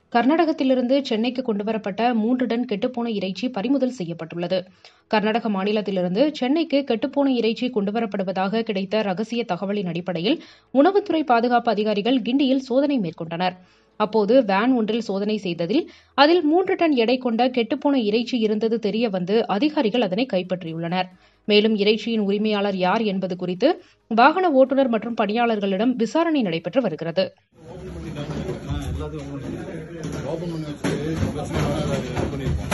கர்நாடகத்திலிருந்து சென்னைக்கு கொண்டுவரப்பட்ட மூன்று டன் கெட்டுப்போன இறைச்சி பறிமுதல் செய்யப்பட்டுள்ளது கர்நாடக மாநிலத்திலிருந்து சென்னைக்கு கெட்டுப்போன இறைச்சி கொண்டுவரப்படுவதாக கிடைத்த ரகசிய தகவலின் அடிப்படையில் உணவுத்துறை பாதுகாப்பு அதிகாரிகள் கிண்டியில் சோதனை மேற்கொண்டனர் அப்போது வேன் ஒன்றில் சோதனை செய்ததில் அதில் மூன்று டன் எடை கொண்ட கெட்டுப்போன இறைச்சி இருந்தது தெரிய வந்து அதிகாரிகள் அதனை கைப்பற்றியுள்ளனர் மேலும் இறைச்சியின் உரிமையாளர் யார் என்பது குறித்து வாகன ஓட்டுநர் மற்றும் பணியாளர்களிடம் விசாரணை நடைபெற்று வருகிறது ஓப்பன் பண்ணி வச்சு இது பண்ணியிருக்கோம்